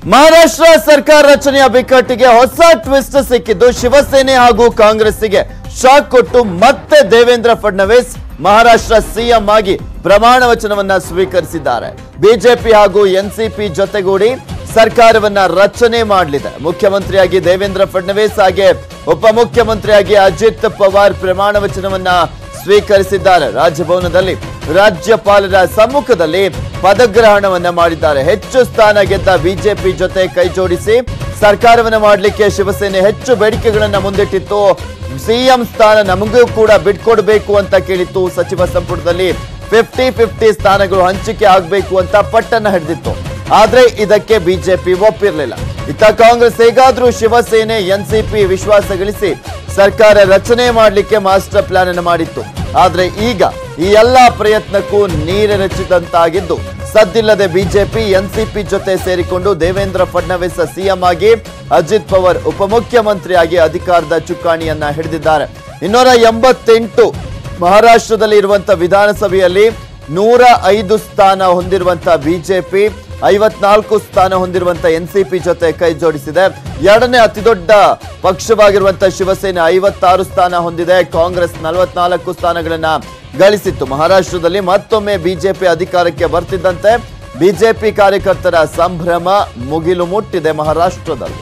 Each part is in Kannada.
ಮಹಾರಾಷ್ಟ್ರ ಸರ್ಕಾರ ರಚನೆಯ ಬಿಕ್ಕಟ್ಟಿಗೆ ಹೊಸ ಟ್ವಿಸ್ಟ್ ಸಿಕ್ಕಿದ್ದು ಶಿವಸೇನೆ ಹಾಗೂ ಕಾಂಗ್ರೆಸ್ಸಿಗೆ ಶಾಕ್ ಕೊಟ್ಟು ಮತ್ತೆ ದೇವೇಂದ್ರ ಫಡ್ನವೀಸ್ ಮಹಾರಾಷ್ಟ್ರ ಸಿಎಂ ಆಗಿ ಪ್ರಮಾಣ ವಚನವನ್ನ ಸ್ವೀಕರಿಸಿದ್ದಾರೆ ಬಿಜೆಪಿ ಹಾಗೂ ಎನ್ಸಿಪಿ ಜೊತೆಗೂಡಿ ಸರ್ಕಾರವನ್ನ ರಚನೆ ಮಾಡಲಿದೆ ಮುಖ್ಯಮಂತ್ರಿಯಾಗಿ ದೇವೇಂದ್ರ ಫಡ್ನವೀಸ್ ಹಾಗೆ ಉಪಮುಖ್ಯಮಂತ್ರಿಯಾಗಿ ಅಜಿತ್ ಪವಾರ್ ಪ್ರಮಾಣ ವಚನವನ್ನ ಸ್ವೀಕರಿಸಿದ್ದಾರೆ ರಾಜಭವನದಲ್ಲಿ ರಾಜ್ಯಪಾಲರ ಸಮ್ಮುಖದಲ್ಲಿ ಪದಗ್ರಹಣವನ್ನ ಮಾಡಿದ್ದಾರೆ ಹೆಚ್ಚು ಸ್ಥಾನ ಗೆದ್ದ ಬಿಜೆಪಿ ಜೊತೆ ಕೈ ಜೋಡಿಸಿ ಸರ್ಕಾರವನ್ನ ಮಾಡಲಿಕ್ಕೆ ಶಿವಸೇನೆ ಹೆಚ್ಚು ಬೇಡಿಕೆಗಳನ್ನ ಮುಂದಿಟ್ಟಿತ್ತು ಸಿಎಂ ಸ್ಥಾನ ನಮಗೂ ಕೂಡ ಬಿಟ್ಕೊಡ್ಬೇಕು ಅಂತ ಕೇಳಿತ್ತು ಸಚಿವ ಸಂಪುಟದಲ್ಲಿ ಫಿಫ್ಟಿ ಫಿಫ್ಟಿ ಸ್ಥಾನಗಳು ಹಂಚಿಕೆ ಆಗಬೇಕು ಅಂತ ಪಟ್ಟನ್ನ ಹಿಡಿದಿತ್ತು ಆದ್ರೆ ಇದಕ್ಕೆ ಬಿಜೆಪಿ ಒಪ್ಪಿರಲಿಲ್ಲ ಇತ್ತ ಕಾಂಗ್ರೆಸ್ ಹೇಗಾದ್ರೂ ಶಿವಸೇನೆ ಎನ್ಸಿಪಿ ವಿಶ್ವಾಸ ಗಳಿಸಿ ಸರ್ಕಾರ ರಚನೆ ಮಾಡಲಿಕ್ಕೆ ಮಾಸ್ಟರ್ ಪ್ಲಾನ್ ಅನ್ನು ಮಾಡಿತ್ತು ಆದ್ರೆ ಈಗ ಈ ಎಲ್ಲಾ ಪ್ರಯತ್ನಕ್ಕೂ ನೀರೆರಚಿದಂತಾಗಿದ್ದು ಸದ್ದಿಲ್ಲದೆ ಬಿಜೆಪಿ ಎನ್ಸಿಪಿ ಜೊತೆ ಸೇರಿಕೊಂಡು ದೇವೇಂದ್ರ ಫಡ್ನವೀಸ್ ಸಿಎಂ ಆಗಿ ಅಜಿತ್ ಪವಾರ್ ಉಪಮುಖ್ಯಮಂತ್ರಿಯಾಗಿ ಅಧಿಕಾರದ ಚುಕ್ಕಾಣಿಯನ್ನ ಹಿಡಿದಿದ್ದಾರೆ ಇನ್ನೂರ ಎಂಬತ್ತೆಂಟು ಮಹಾರಾಷ್ಟ್ರದಲ್ಲಿ ಇರುವಂತ ವಿಧಾನಸಭೆಯಲ್ಲಿ ನೂರ ಐದು ಸ್ಥಾನ ಹೊಂದಿರುವಂತ ಬಿಜೆಪಿ ಐವತ್ನಾಲ್ಕು ಸ್ಥಾನ ಹೊಂದಿರುವಂತ ಎನ್ಸಿಪಿ ಜೊತೆ ಕೈ ಜೋಡಿಸಿದೆ ಎರಡನೇ ಅತಿದೊಡ್ಡ ಪಕ್ಷವಾಗಿರುವಂತ ಶಿವಸೇನೆ ಐವತ್ತಾರು ಸ್ಥಾನ ಹೊಂದಿದೆ ಕಾಂಗ್ರೆಸ್ ನಲವತ್ನಾಲ್ಕು ಸ್ಥಾನಗಳನ್ನ ಗಳಿಸಿತ್ತು ಮಹಾರಾಷ್ಟ್ರದಲ್ಲಿ ಮತ್ತೊಮ್ಮೆ ಬಿಜೆಪಿ ಅಧಿಕಾರಕ್ಕೆ ಬರ್ತಿದ್ದಂತೆ ಬಿಜೆಪಿ ಕಾರ್ಯಕರ್ತರ ಸಂಭ್ರಮ ಮುಗಿಲು ಮುಟ್ಟಿದೆ ಮಹಾರಾಷ್ಟ್ರದಲ್ಲಿ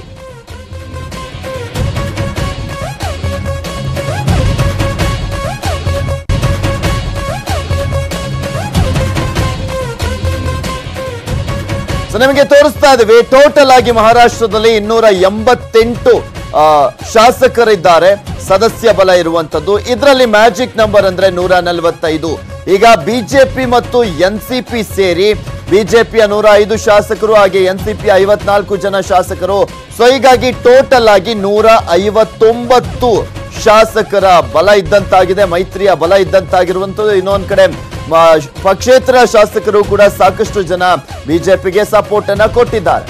ಸೊ ನಿಮಗೆ ತೋರಿಸ್ತಾ ಇದ್ದೀವಿ ಟೋಟಲ್ ಆಗಿ ಮಹಾರಾಷ್ಟ್ರದಲ್ಲಿ ಇನ್ನೂರ ಎಂಬತ್ತೆಂಟು ಆ, ಶಾಸಕರಿದ್ದಾರೆ ಸದಸ್ಯ ಬಲ ಇರುವಂತದ್ದು ಇದರಲ್ಲಿ ಮ್ಯಾಜಿಕ್ ನಂಬರ್ ಅಂದ್ರೆ ನೂರ ನಲವತ್ತೈದು ಈಗ ಬಿಜೆಪಿ ಮತ್ತು ಎನ್ಸಿಪಿ ಸೇರಿ ಬಿಜೆಪಿಯ ನೂರ ಐದು ಶಾಸಕರು ಹಾಗೆ ಎನ್ಸಿಪಿ ಐವತ್ನಾಲ್ಕು ಜನ ಶಾಸಕರು ಸೊ ಹೀಗಾಗಿ ಟೋಟಲ್ ಆಗಿ ನೂರ ಐವತ್ತೊಂಬತ್ತು ಶಾಸಕರ ಬಲ ಇದ್ದಂತಾಗಿದೆ ಮೈತ್ರಿಯ ಬಲ ಇದ್ದಂತಾಗಿರುವಂತದ್ದು ಇನ್ನೊಂದ್ ಕಡೆ ಮ- ಪಕ್ಷೇತರ ಶಾಸಕರು ಕೂಡ ಸಾಕಷ್ಟು ಜನ ಬಿಜೆಪಿಗೆ ಸಪೋರ್ಟ್ ಅನ್ನ ಕೊಟ್ಟಿದ್ದಾರೆ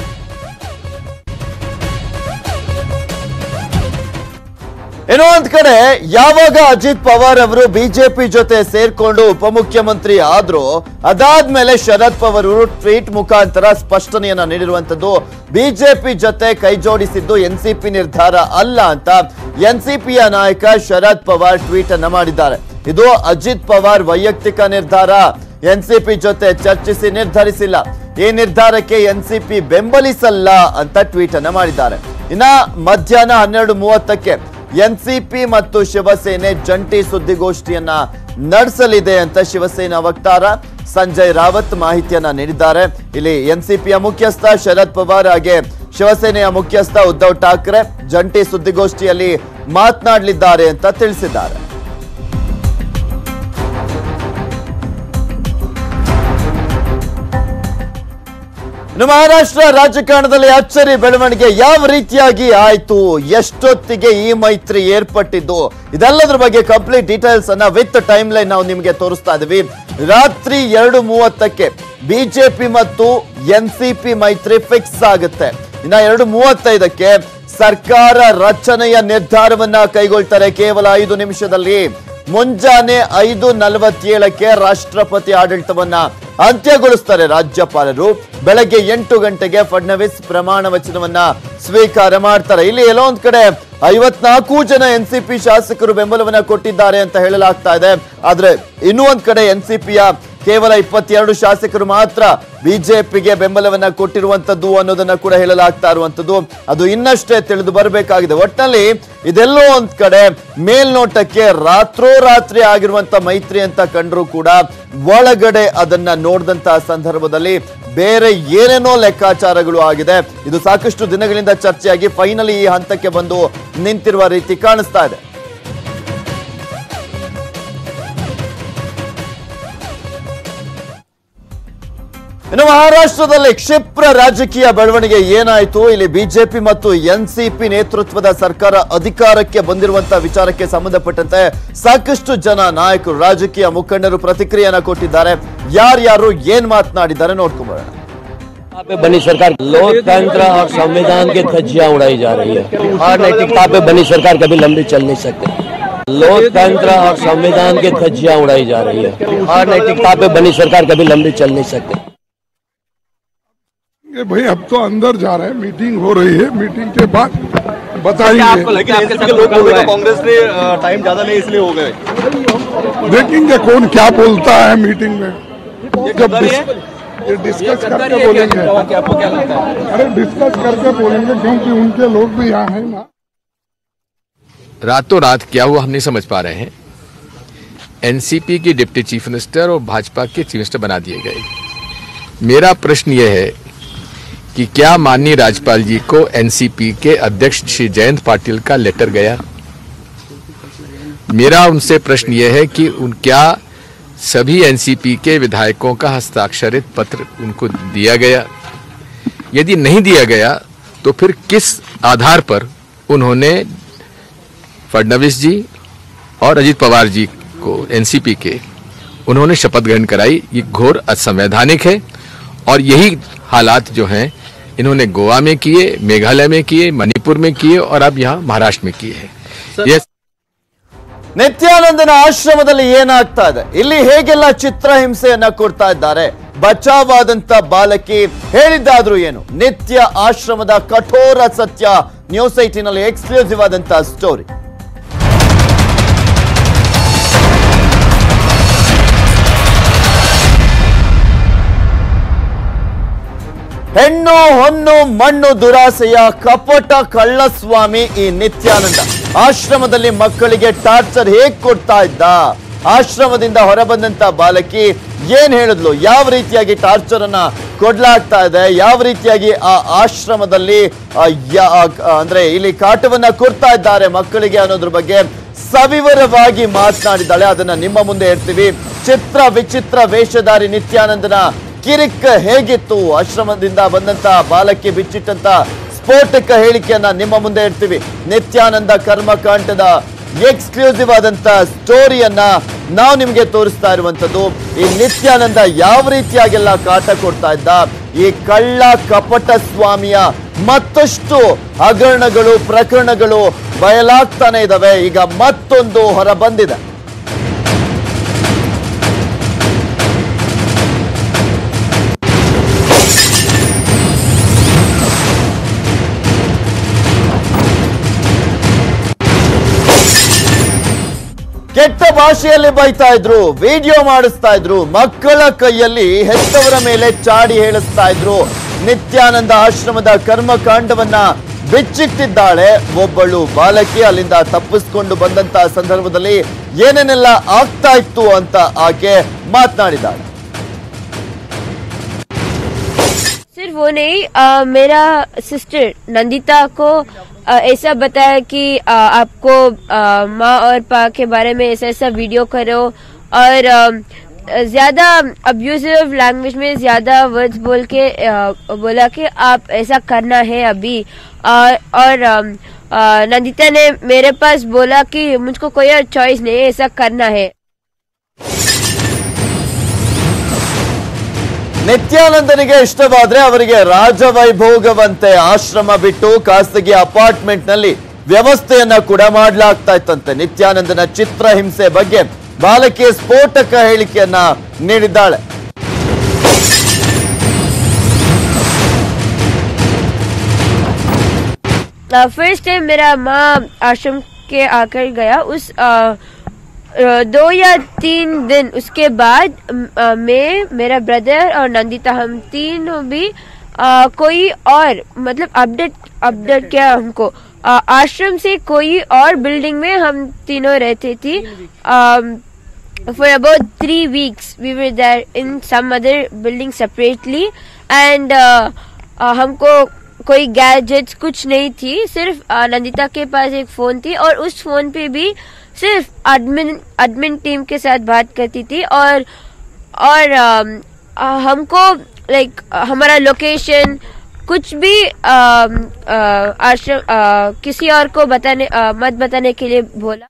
ಏನೋ ಒಂದ್ ಕಡೆ ಯಾವಾಗ ಅಜಿತ್ ಪವಾರ್ ಅವರು ಬಿಜೆಪಿ ಜೊತೆ ಸೇರ್ಕೊಂಡು ಉಪಮುಖ್ಯಮಂತ್ರಿ ಆದ್ರು ಅದಾದ್ಮೇಲೆ ಶರದ್ ಪವಾರ್ ಅವರು ಟ್ವೀಟ್ ಮುಖಾಂತರ ಸ್ಪಷ್ಟನೆಯನ್ನ ನೀಡಿರುವಂತದ್ದು ಬಿಜೆಪಿ ಜೊತೆ ಕೈ ಜೋಡಿಸಿದ್ದು ಎನ್ಸಿಪಿ ನಿರ್ಧಾರ ಅಲ್ಲ ಅಂತ ಎನ್ಸಿಪಿಯ ನಾಯಕ ಶರದ್ ಪವಾರ್ ಟ್ವೀಟ್ ಅನ್ನ ಮಾಡಿದ್ದಾರೆ ಇದು ಅಜಿತ್ ಪವಾರ್ ವೈಯಕ್ತಿಕ ನಿರ್ಧಾರ ಎನ್ಸಿಪಿ ಜೊತೆ ಚರ್ಚಿಸಿ ನಿರ್ಧರಿಸಿಲ್ಲ ಈ ನಿರ್ಧಾರಕ್ಕೆ ಎನ್ಸಿಪಿ ಬೆಂಬಲಿಸಲ್ಲ ಅಂತ ಟ್ವೀಟ್ ಅನ್ನ ಮಾಡಿದ್ದಾರೆ ಇನ್ನ ಮಧ್ಯಾಹ್ನ ಹನ್ನೆರಡು ಮೂವತ್ತಕ್ಕೆ ಎನ್ಸಿಪಿ ಮತ್ತು ಶಿವಸೇನೆ ಜಂಟಿ ಸುದ್ದಿಗೋಷ್ಠಿಯನ್ನ ನಡೆಸಲಿದೆ ಅಂತ ಶಿವಸೇನಾ ವಕ್ತಾರ ಸಂಜಯ್ ರಾವತ್ ಮಾಹಿತಿಯನ್ನ ನೀಡಿದ್ದಾರೆ ಇಲ್ಲಿ ಎನ್ಸಿಪಿಯ ಮುಖ್ಯಸ್ಥ ಶರದ್ ಪವಾರ್ ಹಾಗೆ ಶಿವಸೇನೆಯ ಮುಖ್ಯಸ್ಥ ಉದ್ಧವ್ ಠಾಕ್ರೆ ಜಂಟಿ ಸುದ್ದಿಗೋಷ್ಠಿಯಲ್ಲಿ ಮಾತನಾಡಲಿದ್ದಾರೆ ಅಂತ ತಿಳಿಸಿದ್ದಾರೆ ಇನ್ನು ಮಹಾರಾಷ್ಟ್ರ ರಾಜಕಾರಣದಲ್ಲಿ ಅಚ್ಚರಿ ಬೆಳವಣಿಗೆ ಯಾವ ರೀತಿಯಾಗಿ ಆಯ್ತು ಎಷ್ಟೊತ್ತಿಗೆ ಈ ಮೈತ್ರಿ ಏರ್ಪಟ್ಟಿದ್ದು ಇದೆಲ್ಲದ್ರ ಬಗ್ಗೆ ಕಂಪ್ಲೀಟ್ ಡೀಟೇಲ್ಸ್ ಅನ್ನ ವಿತ್ ಟೈಮ್ ಲೈನ್ ನಾವು ನಿಮಗೆ ತೋರಿಸ್ತಾ ಇದೀವಿ ರಾತ್ರಿ ಎರಡು ಮೂವತ್ತಕ್ಕೆ ಬಿಜೆಪಿ ಮತ್ತು ಎನ್ಸಿಪಿ ಮೈತ್ರಿ ಫಿಕ್ಸ್ ಆಗುತ್ತೆ ಇನ್ನ ಎರಡು ಮೂವತ್ತೈದಕ್ಕೆ ಸರ್ಕಾರ ರಚನೆಯ ನಿರ್ಧಾರವನ್ನ ಕೈಗೊಳ್ತಾರೆ ಕೇವಲ ಐದು ನಿಮಿಷದಲ್ಲಿ ಮುಂಜಾನೆ ಐದು ನಲವತ್ತೇಳಕ್ಕೆ ರಾಷ್ಟ್ರಪತಿ ಆಡಳಿತವನ್ನ ಅಂತ್ಯಗೊಳಿಸ್ತಾರೆ ರಾಜ್ಯಪಾಲರು ಬೆಳಗ್ಗೆ ಎಂಟು ಗಂಟೆಗೆ ಫಡ್ನವೀಸ್ ಪ್ರಮಾಣ ವಚನವನ್ನ ಸ್ವೀಕಾರ ಮಾಡ್ತಾರೆ ಇಲ್ಲಿ ಎಲ್ಲೋ ಒಂದ್ ಕಡೆ ಐವತ್ನಾಲ್ಕು ಜನ ಎನ್ಸಿಪಿ ಶಾಸಕರು ಬೆಂಬಲವನ್ನ ಕೊಟ್ಟಿದ್ದಾರೆ ಅಂತ ಹೇಳಲಾಗ್ತಾ ಇದೆ ಆದ್ರೆ ಇನ್ನೂ ಒಂದ್ ಕಡೆ ಎನ್ಸಿಪಿಯ ಕೇವಲ ಇಪ್ಪತ್ತೆರಡು ಶಾಸಕರು ಮಾತ್ರ ಬಿಜೆಪಿಗೆ ಬೆಂಬಲವನ್ನ ಕೊಟ್ಟಿರುವಂತದ್ದು ಅನ್ನೋದನ್ನ ಕೂಡ ಹೇಳಲಾಗ್ತಾ ಇರುವಂತದ್ದು ಅದು ಇನ್ನಷ್ಟೇ ತಿಳಿದು ಬರಬೇಕಾಗಿದೆ ಒಟ್ಟಿನಲ್ಲಿ ಇದೆಲ್ಲೋ ಒಂದ್ ಕಡೆ ಮೇಲ್ನೋಟಕ್ಕೆ ರಾತ್ರೋರಾತ್ರಿ ಆಗಿರುವಂತ ಮೈತ್ರಿ ಅಂತ ಕಂಡ್ರು ಕೂಡ ಒಳಗಡೆ ಅದನ್ನ ನೋಡಿದಂತಹ ಸಂದರ್ಭದಲ್ಲಿ ಬೇರೆ ಏನೇನೋ ಲೆಕ್ಕಾಚಾರಗಳು ಆಗಿದೆ ಇದು ಸಾಕಷ್ಟು ದಿನಗಳಿಂದ ಚರ್ಚೆಯಾಗಿ ಫೈನಲಿ ಈ ಹಂತಕ್ಕೆ ಬಂದು ನಿಂತಿರುವ ರೀತಿ ಕಾಣಿಸ್ತಾ ಇದೆ ಇನ್ನು ಮಹಾರಾಷ್ಟ್ರದಲ್ಲಿ ಕ್ಷಿಪ್ರ ರಾಜಕೀಯ ಬೆಳವಣಿಗೆ ಏನಾಯಿತು ಇಲ್ಲಿ ಬಿಜೆಪಿ ಮತ್ತು ಎನ್ಸಿಪಿ ನೇತೃತ್ವದ ಸರ್ಕಾರ ಅಧಿಕಾರಕ್ಕೆ ಬಂದಿರುವಂತಹ ವಿಚಾರಕ್ಕೆ ಸಂಬಂಧಪಟ್ಟಂತೆ ಸಾಕಷ್ಟು ಜನ ನಾಯಕರು ರಾಜಕೀಯ ಮುಖಂಡರು ಪ್ರತಿಕ್ರಿಯೆಯನ್ನ ಕೊಟ್ಟಿದ್ದಾರೆ ಯಾರ್ಯಾರು ಏನ್ ಮಾತನಾಡಿದ್ದಾರೆ ನೋಡ್ಕೊಂಬರೋಣ यहाँ पे बनी सरकार लोकतंत्र और संविधान की धज्जियां उड़ाई जा रही है और नैतिकता पे बनी सरकार कभी लंबी चल नहीं सकती लोकतंत्र और संविधान की धज्जियां उड़ाई जा रही है और नैतिकता पे बनी सरकार कभी लंबी चल नहीं सकती ये भाई अब तो अंदर जा रहे हैं मीटिंग हो रही है मीटिंग के बाद क्या बताएंगे आपको लेकिन एनसीपी के लोग बोल रहे हैं कांग्रेस ने अ, टाइम ज्यादा नहीं इसलिए हो गए देखेंगे कौन क्या बोलता है मीटिंग में ये जब गद्दारी डिस- है ये डिस्कस करके बोलेंगे क्या आपको क्या लगता है अरे डिस्कस करके बोलेंगे क्योंकि उनके लोग भी यहाँ है ना रातों रात क्या हुआ हम नहीं समझ पा रहे हैं एनसीपी की डिप्टी चीफ मिनिस्टर और भाजपा के चीफ मिनिस्टर बना दिए गए मेरा प्रश्न यह है कि क्या माननीय राज्यपाल जी को एनसीपी के अध्यक्ष श्री जयंत पाटिल का लेटर गया मेरा उनसे प्रश्न यह है कि उन क्या सभी एनसीपी के विधायकों का हस्ताक्षरित पत्र उनको दिया गया यदि नहीं दिया गया तो फिर किस आधार पर उन्होंने फडणवीस जी और अजित पवार जी को एनसीपी के उन्होंने शपथ ग्रहण कराई ये घोर असंवैधानिक है और यही हालात जो हैं इन्होंने गोवा में किए मेघालय में किए मणिपुर में किए और अब यहाँ महाराष्ट्र में किए हैं ये ನಿತ್ಯಾನಂದನ ಆಶ್ರಮದಲ್ಲಿ ಏನಾಗ್ತಾ ಇದೆ ಇಲ್ಲಿ ಹೇಗೆಲ್ಲ ಚಿತ್ರಹಿಂಸೆಯನ್ನ ಕೊಡ್ತಾ ಇದ್ದಾರೆ ಬಚಾವಾದಂತ ಬಾಲಕಿ ಹೇಳಿದ್ದಾದ್ರೂ ಏನು ನಿತ್ಯ ಆಶ್ರಮದ ಕಠೋರ ಸತ್ಯ ನ್ಯೂಸ್ ಐಟಿನಲ್ಲಿ ಎಕ್ಸ್ಕ್ಲೂಸಿವ್ ಆದಂತ ಸ್ಟೋರಿ ಹೆಣ್ಣು ಹೊನ್ನು ಮಣ್ಣು ದುರಾಸೆಯ ಕಪಟ ಕಳ್ಳಸ್ವಾಮಿ ಈ ನಿತ್ಯಾನಂದ ಆಶ್ರಮದಲ್ಲಿ ಮಕ್ಕಳಿಗೆ ಟಾರ್ಚರ್ ಹೇಗ್ ಕೊಡ್ತಾ ಇದ್ದ ಆಶ್ರಮದಿಂದ ಹೊರಬಂದಂತ ಬಾಲಕಿ ಏನ್ ಹೇಳಿದ್ಲು ಯಾವ ರೀತಿಯಾಗಿ ಟಾರ್ಚರ್ ಅನ್ನ ಕೊಡ್ಲಾಗ್ತಾ ಇದೆ ಯಾವ ರೀತಿಯಾಗಿ ಆ ಆಶ್ರಮದಲ್ಲಿ ಆ, ಯಾ- ಆ, ಅಂದ್ರೆ ಇಲ್ಲಿ ಕಾಟವನ್ನ ಕೊಡ್ತಾ ಇದ್ದಾರೆ ಮಕ್ಕಳಿಗೆ ಅನ್ನೋದ್ರ ಬಗ್ಗೆ ಸವಿವರವಾಗಿ ಮಾತನಾಡಿದ್ದಾಳೆ ಅದನ್ನ ನಿಮ್ಮ ಮುಂದೆ ಇರ್ತೀವಿ ಚಿತ್ರ ವಿಚಿತ್ರ ವೇಷಧಾರಿ ನಿತ್ಯಾನಂದನ ಕಿರಿಕ್ ಹೇಗಿತ್ತು ಆಶ್ರಮದಿಂದ ಬಂದಂತ ಬಾಲಕಿ ಬಿಚ್ಚಿಟ್ಟಂತ ಸ್ಫೋಟಕ ಹೇಳಿಕೆಯನ್ನ ನಿಮ್ಮ ಮುಂದೆ ಇಡ್ತೀವಿ ನಿತ್ಯಾನಂದ ಕರ್ಮಕಾಂಡದ ಎಕ್ಸ್ಕ್ಲೂಸಿವ್ ಆದಂತ ಸ್ಟೋರಿಯನ್ನ ನಾವು ನಿಮಗೆ ತೋರಿಸ್ತಾ ಇರುವಂತದ್ದು ಈ ನಿತ್ಯಾನಂದ ಯಾವ ರೀತಿಯಾಗೆಲ್ಲ ಕಾಟ ಕೊಡ್ತಾ ಇದ್ದ ಈ ಕಳ್ಳ ಕಪಟ ಸ್ವಾಮಿಯ ಮತ್ತಷ್ಟು ಹಗರಣಗಳು ಪ್ರಕರಣಗಳು ಬಯಲಾಗ್ತಾನೆ ಇದಾವೆ ಈಗ ಮತ್ತೊಂದು ಹೊರ ಬಂದಿದೆ ಕೆಟ್ಟ ಭಾಷೆಯಲ್ಲಿ ಬೈತಾ ಇದ್ರು ವಿಡಿಯೋ ಮಾಡಿಸ್ತಾ ಇದ್ರು ಮಕ್ಕಳ ಕೈಯಲ್ಲಿ ಹೆತ್ತವರ ಮೇಲೆ ಚಾಡಿ ಹೇಳಿಸ್ತಾ ಇದ್ರು ನಿತ್ಯಾನಂದ ಆಶ್ರಮದ ಕರ್ಮಕಾಂಡವನ್ನ ಬಿಚ್ಚಿಟ್ಟಿದ್ದಾಳೆ ಒಬ್ಬಳು ಬಾಲಕಿ ಅಲ್ಲಿಂದ ತಪ್ಪಿಸ್ಕೊಂಡು ಬಂದಂತ ಸಂದರ್ಭದಲ್ಲಿ ಏನೇನೆಲ್ಲ ಆಗ್ತಾ ಇತ್ತು ಅಂತ ಆಕೆ ಮಾತನಾಡಿದ್ದಾಳೆ सिर्फ वो नहीं अ, मेरा सिस्टर नंदिता को अ, ऐसा बताया कि अ, आपको अ, माँ और पा के बारे में ऐसा ऐसा वीडियो करो और अ, ज्यादा अब्यूजिव लैंग्वेज में ज्यादा वर्ड्स बोल के अ, बोला कि आप ऐसा करना है अभी अ, और अ, अ, नंदिता ने मेरे पास बोला कि मुझको कोई और चॉइस नहीं है ऐसा करना है ನಿತ್ಯಾನಂದನಿಗೆ ಇಷ್ಟವಾದ್ರೆ ಅವರಿಗೆ ರಾಜವೈಭೋಗವಂತೆ ಆಶ್ರಮ ಬಿಟ್ಟು ಖಾಸಗಿ ಅಪಾರ್ಟ್ಮೆಂಟ್ ನಲ್ಲಿ ವ್ಯವಸ್ಥೆಯನ್ನ ಕೂಡ ಮಾಡಲಾಗ್ತಾ ಇತ್ತಂತೆ ನಿತ್ಯಾನಂದನ ಚಿತ್ರಹಿಂಸೆ ಬಗ್ಗೆ ಬಾಲಕಿ ಸ್ಫೋಟಕ ಹೇಳಿಕೆಯನ್ನ ನೀಡಿದ್ದಾಳೆ फर्स्ट टाइम मेरा माँ आश्रम के आकर गया उस अ, अ, दो या तीन दिन उसके बाद अम, अ, मैं मेरा ब्रदर और नंदिता हम तीनों भी अ, कोई और मतलब अपडेट अपडेट किया हमको अ, आश्रम से कोई और बिल्डिंग में हम तीनों रहते थे for about three weeks we were there in some other building separately and uh, uh, हमको कोई गैजेट्स कुछ नहीं थी सिर्फ uh, नंदिता के पास एक फोन थी और उस फोन पे भी सिर्फ एडमिन एडमिन टीम के साथ बात करती थी और और um, uh, हमको लाइक हमारा लोकेशन कुछ भी um, uh, आश्रम uh, किसी और को बताने uh, मत बताने के लिए बोला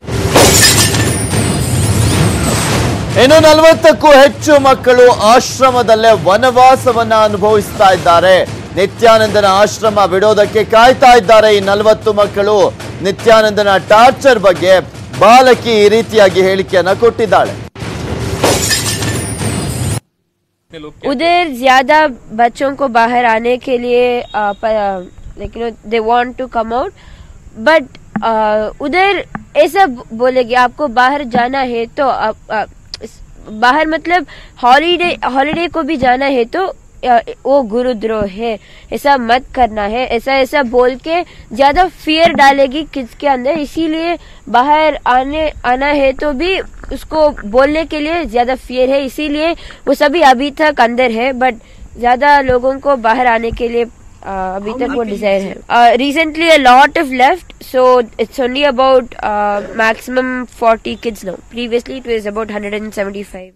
ಇನ್ನು ನಲವತ್ತಕ್ಕೂ ಹೆಚ್ಚು ಮಕ್ಕಳು ಆಶ್ರಮದಲ್ಲೇ ವನವಾಸವನ್ನ ಅನುಭವಿಸ್ತಾ ಇದ್ದಾರೆ ನಿತ್ಯಾನಂದನ ಆಶ್ರಮ ಬಿಡೋದಕ್ಕೆ ಕಾಯ್ತಾ ಇದ್ದಾರೆ ಈ ನಲವತ್ತು ಮಕ್ಕಳು ನಿತ್ಯಾನಂದನ ಟಾರ್ಚರ್ ಬಗ್ಗೆ ಬಾಲಕಿ ಈ ರೀತಿಯಾಗಿ ಹೇಳಿಕೆಯನ್ನ ಕೊಟ್ಟಿದ್ದಾಳೆ उधर ज्यादा बच्चों को बाहर आने के लिए like you know they want to come out but उधर ऐसा ब- बोलेगी आपको बाहर जाना है तो आप, आप इस- बाहर मतलब हॉलीडे हॉलीडे को भी जाना है तो अ, वो गुरुद्रोह है ऐसा मत करना है ऐसा ऐसा बोल के ज्यादा फियर डालेगी किड्स के अंदर इसीलिए बाहर आने आना है तो भी उसको बोलने के लिए ज्यादा फियर है इसीलिए वो सभी अभी तक अंदर है बट ज्यादा लोगों को बाहर आने के लिए अ, अभी तक वो डिजायर है recently a lot of left so it's only about maximum forty kids now previously it was about hundred and seventy five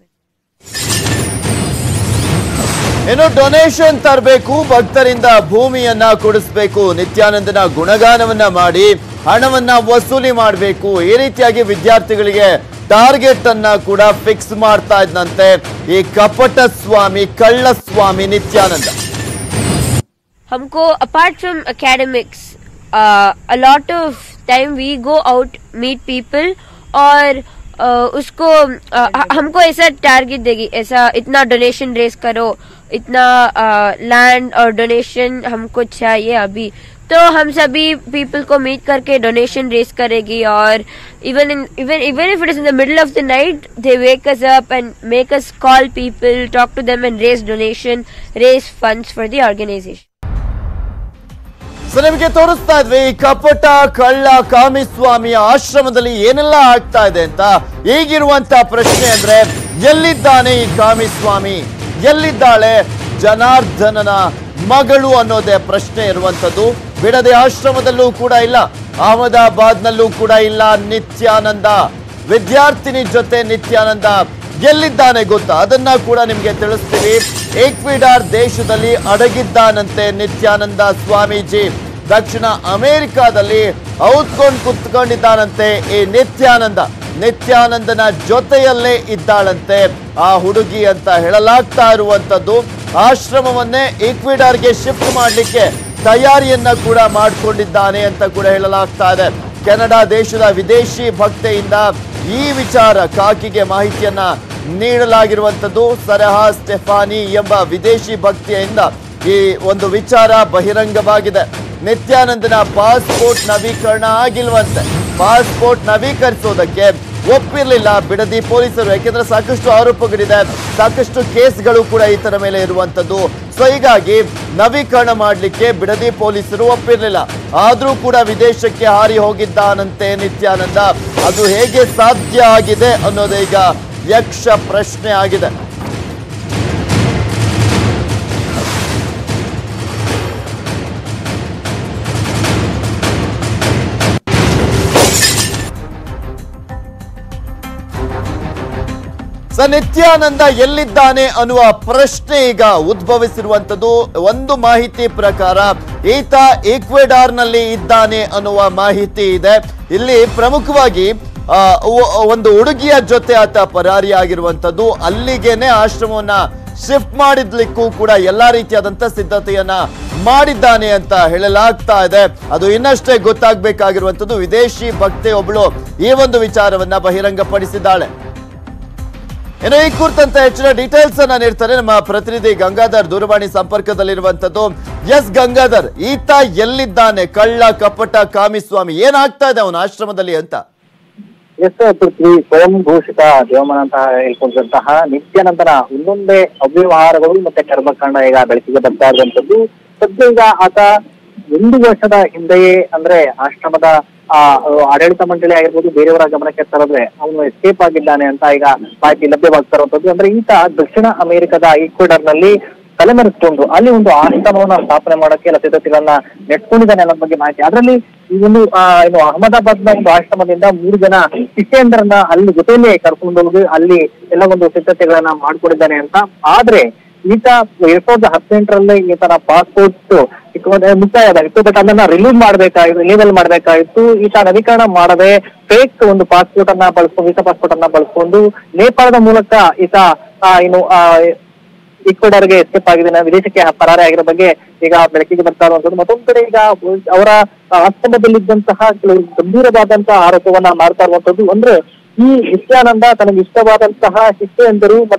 ಇನ್ನು ಡೊನೇಷನ್ ತರಬೇಕು ಭಕ್ತರಿಂದ ಭೂಮಿಯನ್ನ ಕೊಡಿಸ್ಬೇಕು ನಿತ್ಯಾನಂದನ ಗುಣಗಾನವನ್ನ ಮಾಡಿ ಹಣವನ್ನ ವಸೂಲಿ ಮಾಡಬೇಕು ಈ ರೀತಿಯಾಗಿ ವಿದ್ಯಾರ್ಥಿಗಳಿಗೆ ಟಾರ್ಗೆಟ್ ಅನ್ನ ಕೂಡ ಫಿಕ್ಸ್ ಮಾಡ್ತಾ ಇದ್ದಂತೆ ಈ ಕಪಟ ಸ್ವಾಮಿ ಕಳ್ಳ ಸ್ವಾಮಿ ನಿತ್ಯಾನಂದ हमको apart from academics a lot of time we go out meet people और uh, उसको uh, ह- हमको ऐसा टारगेट देगी ऐसा इतना डोनेशन रेस करो इतना लैंड और डोनेशन हमको चाहिए अभी तो हम सभी पीपल को मीट करके डोनेशन रेस करेगी और even in even even if it is in the middle of the night they wake us up and make us call people talk to them and raise donation raise funds for the organization so ನಿಮಗೆ ತೋರಿಸ್ತಾ ಇದ್ವಿ ಈ ಕಪಟ ಕಳ್ಳ ಕಾಮಿಸ್ವಾಮಿಯ ಆಶ್ರಮದಲ್ಲಿ ಏನೆಲ್ಲ ಆಗ್ತಾ ಇದೆ ಅಂತ ಈಗಿರುವಂತ ಪ್ರಶ್ನೆ ಅಂದ್ರೆ ಎಲ್ಲಿದ್ದಾನೆ ಈ ಕಾಮಿಸ್ವಾಮಿ ಎಲ್ಲಿದ್ದಾಳೆ ಜನಾರ್ದನನ ಮಗಳು ಅನ್ನೋದೇ ಪ್ರಶ್ನೆ ಇರುವಂತದ್ದು ಬಿಡದೆ ಆಶ್ರಮದಲ್ಲೂ ಕೂಡ ಇಲ್ಲ ಅಹಮದಾಬಾದ್ನಲ್ಲೂ ಕೂಡ ಇಲ್ಲ ನಿತ್ಯಾನಂದ ವಿದ್ಯಾರ್ಥಿನಿ ಜೊತೆ ನಿತ್ಯಾನಂದ ಎಲ್ಲಿದ್ದಾನೆ ಗೊತ್ತಾ ಅದನ್ನ ಕೂಡ ನಿಮ್ಗೆ ತಿಳಿಸ್ತೀವಿ ಈಕ್ವಿಡಾರ್ ದೇಶದಲ್ಲಿ ಅಡಗಿದ್ದಾನಂತೆ ನಿತ್ಯಾನಂದ ಸ್ವಾಮೀಜಿ ದಕ್ಷಿಣ ಅಮೆರಿಕಾದಲ್ಲಿ ಔತ್ಕೊಂಡು ಕುತ್ಕೊಂಡಿದ್ದಾನಂತೆ ಈ ನಿತ್ಯಾನಂದ ನಿತ್ಯಾನಂದನ ಜೊತೆಯಲ್ಲೇ ಇದ್ದಾಳಂತೆ ಆ ಹುಡುಗಿ ಅಂತ ಹೇಳಲಾಗ್ತಾ ಇರುವಂತದ್ದು ಆಶ್ರಮವನ್ನೇ ಈಕ್ವಿಡಾರ್ಗೆ ಶಿಫ್ಟ್ ಮಾಡಲಿಕ್ಕೆ ತಯಾರಿಯನ್ನ ಕೂಡ ಮಾಡಿಕೊಂಡಿದ್ದಾನೆ ಅಂತ ಕೂಡ ಹೇಳಲಾಗ್ತಾ ಇದೆ ಕೆನಡಾ ದೇಶದ ವಿದೇಶಿ ಭಕ್ತೆಯಿಂದ ಈ ವಿಚಾರ ಕಾಕಿಗೆ ಮಾಹಿತಿಯನ್ನ ನೀಡಲಾಗಿರುವಂತದ್ದು ಸರಹಾ ಸ್ಟೆಫಾನಿ ಎಂಬ ವಿದೇಶಿ ಭಕ್ತಿಯಿಂದ ಈ ಒಂದು ವಿಚಾರ ಬಹಿರಂಗವಾಗಿದೆ ನಿತ್ಯಾನಂದನ ಪಾಸ್ಪೋರ್ಟ್ ನವೀಕರಣ ಆಗಿಲ್ವಂತೆ ಪಾಸ್ಪೋರ್ಟ್ ನವೀಕರಿಸೋದಕ್ಕೆ ಒಪ್ಪಿರ್ಲಿಲ್ಲ ಬಿಡದಿ ಪೊಲೀಸರು ಯಾಕೆಂದ್ರೆ ಸಾಕಷ್ಟು ಆರೋಪಗಳಿದೆ ಸಾಕಷ್ಟು ಕೇಸ್ಗಳು ಕೂಡ ಈತನ ಮೇಲೆ ಇರುವಂತದ್ದು ಸೊ ಹೀಗಾಗಿ ನವೀಕರಣ ಮಾಡಲಿಕ್ಕೆ ಬಿಡದಿ ಪೊಲೀಸರು ಒಪ್ಪಿರ್ಲಿಲ್ಲ ಆದ್ರೂ ಕೂಡ ವಿದೇಶಕ್ಕೆ ಹಾರಿ ಹೋಗಿದ್ದಾನಂತೆ ನಿತ್ಯಾನಂದ ಅದು ಹೇಗೆ ಸಾಧ್ಯ ಆಗಿದೆ ಅನ್ನೋದೇ ಈಗ ಯಕ್ಷ ಪ್ರಶ್ನೆ ಆಗಿದೆ ಸ ನಿತ್ಯಾನಂದ ಎಲ್ಲಿದ್ದಾನೆ ಅನ್ನುವ ಪ್ರಶ್ನೆ ಈಗ ಉದ್ಭವಿಸಿರುವಂತದ್ದು ಒಂದು ಮಾಹಿತಿ ಪ್ರಕಾರ ಈತ ಈಕ್ವೆಡಾರ್ನಲ್ಲಿ ಇದ್ದಾನೆ ಅನ್ನುವ ಮಾಹಿತಿ ಇದೆ ಇಲ್ಲಿ ಪ್ರಮುಖವಾಗಿ ಆ, ಒ- ಒಂದು ಹುಡುಗಿಯ ಜೊತೆ ಆತ ಪರಾರಿಯಾಗಿರುವಂತದ್ದು ಅಲ್ಲಿಗೇನೆ ಆಶ್ರಮವನ್ನ ಶಿಫ್ಟ್ ಮಾಡಿದ್ಲಿಕ್ಕೂ ಕೂಡ ಎಲ್ಲಾ ರೀತಿಯಾದಂತ ಸಿದ್ಧತೆಯನ್ನ ಮಾಡಿದ್ದಾನೆ ಅಂತ ಹೇಳಲಾಗ್ತಾ ಇದೆ ಅದು ಇನ್ನಷ್ಟೇ ಗೊತ್ತಾಗ್ಬೇಕಾಗಿರುವಂತದ್ದು ವಿದೇಶಿ ಭಕ್ತೆ ಒಬ್ಬಳು ಈ ಒಂದು ವಿಚಾರವನ್ನ ಬಹಿರಂಗಪಡಿಸಿದ್ದಾಳೆ ಇನ್ನು ಈ ಕುರಿತಂತೆ ಹೆಚ್ಚಿನ ಡೀಟೇಲ್ಸ್ ಅನ್ನ ನೀಡ್ತಾರೆ ನಮ್ಮ ಪ್ರತಿನಿಧಿ ಗಂಗಾಧರ್ ದೂರವಾಣಿ ಸಂಪರ್ಕದಲ್ಲಿರುವಂತದ್ದು ಎಸ್ ಗಂಗಾಧರ್ ಈತ ಎಲ್ಲಿದ್ದಾನೆ ಕಳ್ಳ ಕಪಟ ಕಾಮಿಸ್ವಾಮಿ ಏನಾಗ್ತಾ ಇದೆ ಅವನ ಆಶ್ರಮದಲ್ಲಿ ಅಂತ ಎಸ್ ಪೃಥ್ವಿ ಸ್ವಯಂ ಘೋಷಿತ ದೇವಮನ ಅಂತ ಹೇಳ್ಕೊಂಡಂತಹ ನಿತ್ಯಾನಂದನ ಒಂದೊಂದೇ ಅವ್ಯವಹಾರಗಳು ಮತ್ತೆ ಕರ್ಮಕಾಂಡ ಈಗ ಬೆಳಕಿಗೆ ಬರ್ತಾ ಇರುವಂತದ್ದು ಸದ್ಯ ಈಗ ಆತ ಒಂದು ವರ್ಷದ ಹಿಂದೆಯೇ ಅಂದ್ರೆ ಆಶ್ರಮದ ಆ ಆಡಳಿತ ಮಂಡಳಿ ಆಗಿರ್ಬೋದು ಬೇರೆಯವರ ಗಮನಕ್ಕೆ ತರದ್ರೆ ಅವನು ಎಸ್ಕೇಪ್ ಆಗಿದ್ದಾನೆ ಅಂತ ಈಗ ಮಾಹಿತಿ ಲಭ್ಯವಾಗ್ತಾ ಇರುವಂತದ್ದು ಅಂದ್ರೆ ಈತ ದಕ್ಷಿಣ ಅಮೆರಿಕದ ಈಕ್ವೆಡರ್ ನಲ್ಲಿ ತಲೆಮರೆಸಿಕೊಂಡು ಅಲ್ಲಿ ಒಂದು ಆಶ್ರಮವನ್ನ ಸ್ಥಾಪನೆ ಮಾಡಕ್ಕೆ ಎಲ್ಲ ಸಿದ್ಧತೆಗಳನ್ನ ನೆಟ್ಕೊಂಡಿದ್ದಾನೆ ಅನ್ನೋ ಬಗ್ಗೆ ಮಾಹಿತಿ ಅದರಲ್ಲಿ ಈ ಒಂದು ಆ, ಏನು ಅಹಮದಾಬಾದ್ ನ ಒಂದು ಆಶ್ರಮದಿಂದ ಮೂರು ಜನ ಶಿಷ್ಯಂದ್ರನ್ನ ಅಲ್ಲಿ ಜೊತೆಯಲ್ಲೇ ಕರ್ಕೊಂಡು ಹೋಗಿ ಅಲ್ಲಿ ಎಲ್ಲ ಒಂದು ಸಿದ್ಧತೆಗಳನ್ನ ಮಾಡ್ಕೊಂಡಿದ್ದಾನೆ ಅಂತ ಆದ್ರೆ ಈತ ಎರಡ್ ಸಾವಿರದ ಹದಿನೆಂಟರಲ್ಲಿ ಈತನ ಪಾಸ್ಪೋರ್ಟ್ ಮುಕ್ತಾಯವಾಗಿತ್ತು ಬಟ್ ಅದನ್ನ ರಿಲೀವ್ ಮಾಡ್ಬೇಕಾಗಿತ್ತು ರಿಲೀವಲ್ ಮಾಡ್ಬೇಕಾಗಿತ್ತು ಈತ ನವೀಕರಣ ಮಾಡದೆ ಫೇಕ್ ಒಂದು ಪಾಸ್ಪೋರ್ಟ್ ಅನ್ನ ಬಳಸ್ಕೊಂಡು ವೀಸಾ ಪಾಸ್ಪೋರ್ಟ್ ಅನ್ನ ಬಳಸ್ಕೊಂಡು ನೇಪಾಳದ ಮೂಲಕ ಈತ ಆ, ಏನು ಆ, ಈಕ್ವೆಡರ್ಗೆ ಎಸ್ಕೇಪ್ ಆಗಿದೆ ವಿದೇಶಕ್ಕೆ ಪರಾರೆ ಆಗಿರೋ ಬಗ್ಗೆ ಈಗ ಬೆಳಕಿಗೆ ಬರ್ತಾ ಇರುವಂತದ್ದು ಮತ್ತೊಂದ್ ಕಡೆ ಈಗ ಅವರ ಆಶ್ರಮದಲ್ಲಿದ್ದಂತಹ ಕೆಲವು ಗಂಭೀರವಾದಂತಹ ಆರೋಪವನ್ನ ಮಾಡ್ತಾ ಇರುವಂತದ್ದು ಅಂದ್ರೆ ಈ ನಿತ್ಯಾನಂದ ತನಗೆ ಇಷ್ಟವಾದಂತಹ ಶಿಷ್ಯಂದರು ಮತ್ತೆ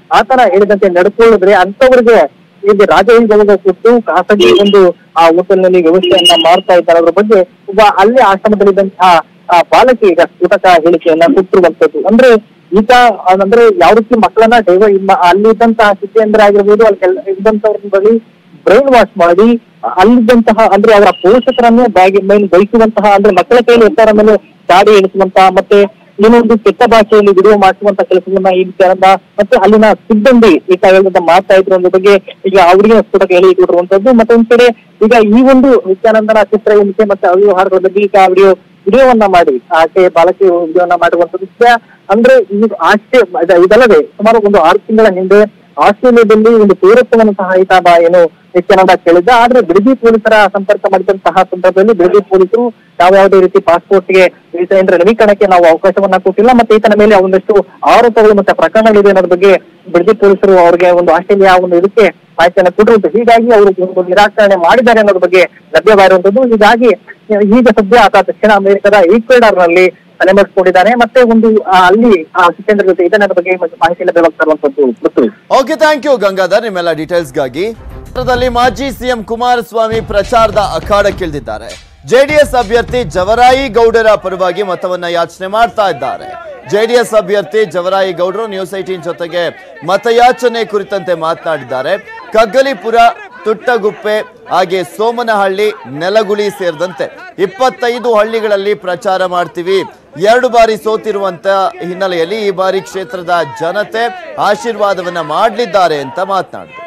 ಆತನ ಹೇಳಿದಂತೆ ನಡ್ಕೊಳ್ಳಿದ್ರೆ ಅಂತವರಿಗೆ ಇಲ್ಲಿ ರಾಜವೈಭವದ ಕೊಟ್ಟು ಖಾಸಗಿ ಒಂದು ಆ ಹೋಟೆಲ್ನಲ್ಲಿ ವ್ಯವಸ್ಥೆಯನ್ನ ಮಾಡ್ತಾ ಇದ್ದಾರೆ ಅದ್ರ ಬಗ್ಗೆ ಒಬ್ಬ ಅಲ್ಲಿ ಆಶ್ರಮದಲ್ಲಿದ್ದಂತಹ ಆ ಬಾಲಕಿ ಈಗ ಸ್ಫೋಟಕ ಹೇಳಿಕೆಯನ್ನ ಕೊಟ್ಟಿರುವಂತದ್ದು ಅಂದ್ರೆ ಈಗ ಅಂದ್ರೆ ಯಾವ ರೀತಿ ಮಕ್ಕಳನ್ನ ಡೈವ ಅಲ್ಲಿದ್ದಂತಹ ಸಿದ್ದೇಂದ್ರ ಆಗಿರ್ಬೋದು ಅಲ್ಲಿ ಕೆಲ- ಇದ್ದಂತವ್ರ ಬಳಿ ಬ್ರೈನ್ ವಾಶ್ ಮಾಡಿ ಅಲ್ಲಿದ್ದಂತಹ ಅಂದ್ರೆ ಅವರ ಪೋಷಕರನ್ನೇ ಬ್ಯಾಗಿ ಮೇಲೆ ಬಯಸುವಂತಹ ಅಂದ್ರೆ ಮಕ್ಕಳ ಕೈಯಲ್ಲಿ ಎತ್ತಾರ ಮೇಲೆ ದಾಡಿ ಎಣಿಸುವಂತಹ ಮತ್ತೆ ಏನೊಂದು ಕೆಟ್ಟ ಭಾಷೆಯಲ್ಲಿ ವಿಡಿಯೋ ಮಾಡಿಸುವಂತ ಕೆಲಸವನ್ನ ಈ ವಿಚಾರದ ಮತ್ತೆ ಅಲ್ಲಿನ ಸಿಬ್ಬಂದಿ ಈ ಕಾಲದಿಂದ ಮಾಡ್ತಾ ಇದ್ರು ಅನ್ನೋ ಬಗ್ಗೆ ಈಗ ಅವರಿಗೆ ಸ್ಫೋಟಕ ಹೇಳಿ ಕೊಟ್ಟಿರುವಂತದ್ದು ಮತ್ತೆ ಒಂದ್ ಕಡೆ ಈಗ ಈ ಒಂದು ನಿತ್ಯಾನಂದನ ಚಿತ್ರ ಹಿಂಸೆ ಮತ್ತೆ ಅವ್ಯವಹಾರಗಳ ಬಗ್ಗೆ ಈಗ ವಿಡಿಯೋ ವಿಡಿಯೋವನ್ನ ಮಾಡಿ ಆಕೆ ಬಾಲಕಿ ವಿಡಿಯೋವನ್ನ ಮಾಡಿರುವಂತದ್ದು ಈಗ ಅಂದ್ರೆ ಈ ಆಸ್ಟ್ರೇ ಇದ- ಇದಲ್ಲದೆ ಸುಮಾರು ಒಂದು ಆರು ತಿಂಗಳ ಹಿಂದೆ ಆಸ್ಟ್ರೇಲಿಯಾದಲ್ಲಿ ಒಂದು ಪೌರತ್ವವನ್ನು ಸಹ ಈತ ಬ- ಏನು ನಿತ್ಯಾನಂದ ಕೇಳಿದ್ದ ಆದ್ರೆ ಬಿಡದಿ ಪೊಲೀಸರ ಸಂಪರ್ಕ ಮಾಡಿದಂತಹ ಸಂದರ್ಭದಲ್ಲಿ ಬಿಡದಿ ಪೊಲೀಸರು ಯಾವ ಯಾವುದೇ ರೀತಿ ಪಾಸ್ಪೋರ್ಟ್ಗೆ ವೀಸಾ ನವೀಕರಣಕ್ಕೆ ನಾವು ಅವಕಾಶವನ್ನ ಕೊಟ್ಟಿಲ್ಲ ಮತ್ತೆ ಈತನ ಮೇಲೆ ಒಂದಷ್ಟು ಆರೋಪಗಳು ಮತ್ತೆ ಪ್ರಕರಣಗಳಿದೆ ಅನ್ನೋದ್ರ ಬಗ್ಗೆ ಬಿಡದಿ ಪೊಲೀಸರು ಅವರಿಗೆ ಒಂದು ಆಸ್ಟ್ರೇಲಿಯಾ ಒಂದು ಇದಕ್ಕೆ ಮಾಹಿತಿಯನ್ನು ಕೊಟ್ಟಿರುವಂತ ಹೀಗಾಗಿ ಅವರು ಒಂದು ನಿರಾಕರಣೆ ಮಾಡಿದ್ದಾರೆ ಅನ್ನೋದ್ರ ಬಗ್ಗೆ ಲಭ್ಯವಾಗಿರುವಂತದ್ದು ಹೀಗಾಗಿ ಈಗ ಸದ್ಯ ಆತ ದಕ್ಷಿಣ ಅಮೆರಿಕದ ಈಕ್ವೆಡಾರ್ ನಲ್ಲಿ ತಲೆಮರೆಸಿಕೊಂಡಿದ್ದಾನೆ ಮತ್ತೆ ಒಂದು ಆ, ಅಲ್ಲಿ ಆ ಸಿಕೇಂದ್ರ ಜೊತೆ ಇದನ್ನ ಬಗ್ಗೆ ಮಾಹಿತಿ ಲಭ್ಯವಾಗ್ತಾ ಇರುವಂತದ್ದು Prithvi okay thank you Gangadhar ನಿಮ್ಮೆಲ್ಲ ಡೀಟೇಲ್ಸ್ಗಾಗಿ ಕ್ಷೇತ್ರದಲ್ಲಿ ಮಾಜಿ ಸಿಎಂ ಕುಮಾರಸ್ವಾಮಿ ಪ್ರಚಾರದ ಅಖಾಡಕ್ಕಿಳಿದಿದ್ದಾರೆ ಜೆಡಿಎಸ್ ಅಭ್ಯರ್ಥಿ ಜವರಾಯಿ ಗೌಡರ ಪರವಾಗಿ ಮತವನ್ನ ಯಾಚನೆ ಮಾಡ್ತಾ ಇದ್ದಾರೆ ಜೆಡಿಎಸ್ ಅಭ್ಯರ್ಥಿ ಜವರಾಯಿ ಗೌಡರು ನ್ಯೂಸ್ ಏಟೀನ್ ಜೊತೆಗೆ ಮತಯಾಚನೆ ಕುರಿತಂತೆ ಮಾತನಾಡಿದ್ದಾರೆ ಕಗ್ಗಲಿಪುರ ತುಟ್ಟಗುಪ್ಪೆ ಹಾಗೆ ಸೋಮನಹಳ್ಳಿ ನೆಲಗುಳಿ ಸೇರಿದಂತೆ ಇಪ್ಪತ್ತೈದು ಹಳ್ಳಿಗಳಲ್ಲಿ ಪ್ರಚಾರ ಮಾಡ್ತೀವಿ ಎರಡು ಬಾರಿ ಸೋತಿರುವಂತ ಹಿನ್ನೆಲೆಯಲ್ಲಿ ಈ ಬಾರಿ ಕ್ಷೇತ್ರದ ಜನತೆ ಆಶೀರ್ವಾದವನ್ನ ಮಾಡಲಿದ್ದಾರೆ ಅಂತ ಮಾತನಾಡಿದರು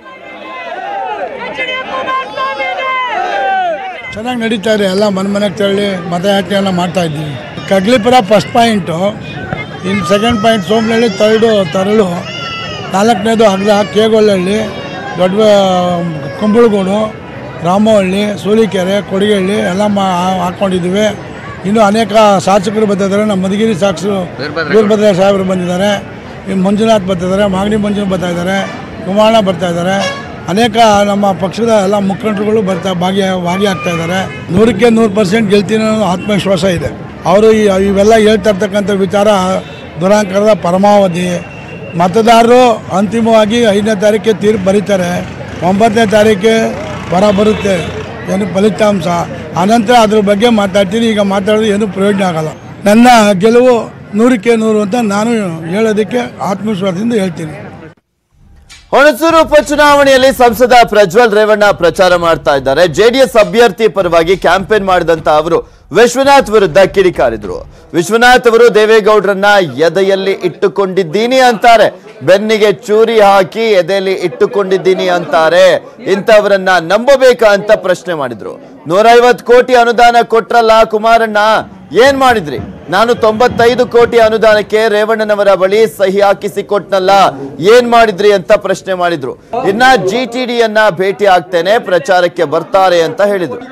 ಚೆನ್ನಾಗಿ ನಡೀತಾ ಇದೆ ಎಲ್ಲ ಮನೆ ಮನೆಗೆ ತೆರಳಿ ಮತಯಾಚನೆ ಎಲ್ಲ ಮಾಡ್ತಾ ಇದ್ದೀವಿ ಕಗ್ಲಿಪುರ ಫಸ್ಟ್ ಪಾಯಿಂಟು ಇನ್ನು second point Somanahalli third Taralu ನಾಲ್ಕನೇದು ಅಗ್ರ ಕೇಗೊಳ್ಳಹಳ್ಳಿ ದೊಡ್ಡ ಕುಂಬಳಗೂಡು ರಾಮಹಳ್ಳಿ ಸೂಲಿಕೆರೆ ಕೊಡಿಗಳ್ಳಿ ಎಲ್ಲ ಮಾ ಹಾಕ್ಕೊಂಡಿದ್ದೀವಿ ಇನ್ನು ಅನೇಕ ಶಾಸಕರು ಬಂದಿದ್ದಾರೆ ನಮ್ಮ ಮಧುಗಿರಿ ಶಾಸಕರು ವೀರಭದ್ರ ಸಾಹೇಬರು ಬಂದಿದ್ದಾರೆ ಇನ್ನು ಮಂಜುನಾಥ್ ಬರ್ತಿದ್ದಾರೆ ಮಾಗಡಿ ಮಂಜು ಬರ್ತಾ ಇದ್ದಾರೆ ಕುಮಾರಣ್ಣ ಬರ್ತಾ ಇದ್ದಾರೆ ಅನೇಕ ನಮ್ಮ ಪಕ್ಷದ ಎಲ್ಲ ಮುಖಂಡರುಗಳು ಬರ್ತಾ ಭಾಗಿ ಭಾಗಿಯಾಗ್ತಾ ಇದ್ದಾರೆ ನೂರಕ್ಕೆ ನೂರು ಪರ್ಸೆಂಟ್ ಗೆಲ್ತೀನಿ ಅನ್ನೋ ಆತ್ಮವಿಶ್ವಾಸ ಇದೆ ಅವರು ಈ ಇವೆಲ್ಲ ಹೇಳ್ತಾ ಇರ್ತಕ್ಕಂಥ ವಿಚಾರ ದುರಾಂಕರದ ಪರಮಾವಧಿ ಮತದಾರರು ಅಂತಿಮವಾಗಿ ಐದನೇ ತಾರೀಕಿಗೆ ತೀರ್ಪು ಬರೀತಾರೆ ಒಂಬತ್ತನೇ ತಾರೀಕಿಗೆ ಹೊರ ಬರುತ್ತೆ ಏನು ಫಲಿತಾಂಶ ಆನಂತರ ಅದ್ರ ಬಗ್ಗೆ ಮಾತಾಡ್ತೀನಿ ಈಗ ಮಾತಾಡೋದು ಏನು ಪ್ರಯೋಜನ ಆಗಲ್ಲ ನನ್ನ ಗೆಲುವು ನೂರಕ್ಕೆ ನೂರು ಅಂತ ನಾನು ಹೇಳೋದಕ್ಕೆ ಆತ್ಮವಿಶ್ವಾಸದಿಂದ ಹೇಳ್ತೀನಿ ಹುಣಸೂರು ಉಪಚುನಾವಣೆಯಲ್ಲಿ ಸಂಸದ ಪ್ರಜ್ವಲ್ ರೇವಣ್ಣ ಪ್ರಚಾರ ಮಾಡ್ತಾ ಇದ್ದಾರೆ ಜೆಡಿಎಸ್ ಅಭ್ಯರ್ಥಿ ಪರವಾಗಿ ಕ್ಯಾಂಪೇನ್ ಮಾಡಿದಂತ ಅವರು ವಿಶ್ವನಾಥ್ ವಿರುದ್ಧ ಕಿಡಿಕಾರಿದ್ರು ವಿಶ್ವನಾಥ್ ಅವರು ದೇವೇಗೌಡರನ್ನ ಎದೆಯಲ್ಲಿ ಇಟ್ಟುಕೊಂಡಿದ್ದೀನಿ ಅಂತಾರೆ ಬೆನ್ನಿಗೆ ಚೂರಿ ಹಾಕಿ ಎದೆಯಲ್ಲಿ ಇಟ್ಟುಕೊಂಡಿದ್ದೀನಿ ಅಂತಾರೆ ಇಂಥವರನ್ನ ನಂಬಬೇಕಾ ಅಂತ ಪ್ರಶ್ನೆ ಮಾಡಿದ್ರು ನೂರೈವತ್ ಕೋಟಿ ಅನುದಾನ ಕೊಟ್ರಲ್ಲ ಕುಮಾರಣ್ಣ ಏನ್ ಮಾಡಿದ್ರಿ ನಾನು ತೊಂಬತ್ತೈದು ಕೋಟಿ ಅನುದಾನಕ್ಕೆ ರೇವಣ್ಣನವರ ಬಳಿ ಸಹಿ ಹಾಕಿಸಿ ಕೊಟ್ನಲ್ಲ ಏನ್ ಮಾಡಿದ್ರಿ ಅಂತ ಪ್ರಶ್ನೆ ಮಾಡಿದ್ರು ಇನ್ನ ಜಿ ಟಿ ಡಿಯನ್ನ ಭೇಟಿ ಆಗ್ತೇನೆ ಪ್ರಚಾರಕ್ಕೆ ಬರ್ತಾರೆ ಅಂತ ಹೇಳಿದ್ರು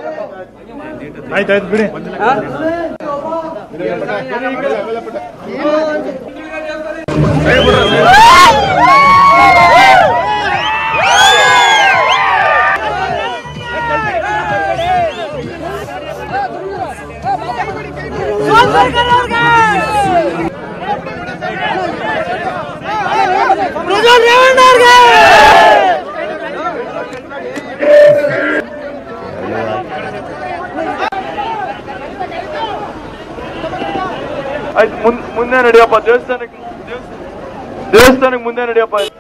ಆಯ್ತಾಯ್ತು ಬಿಡಿ ಆಯ್ತು ಮುಂದೆ ನಡೆಯಪ್ಪ ದೇವಸ್ಥಾನಕ್ಕೆ ದೇವಸ್ಥಾನಕ್ಕೆ ಮುಂದೆ ನಡೆಯಪ್ಪ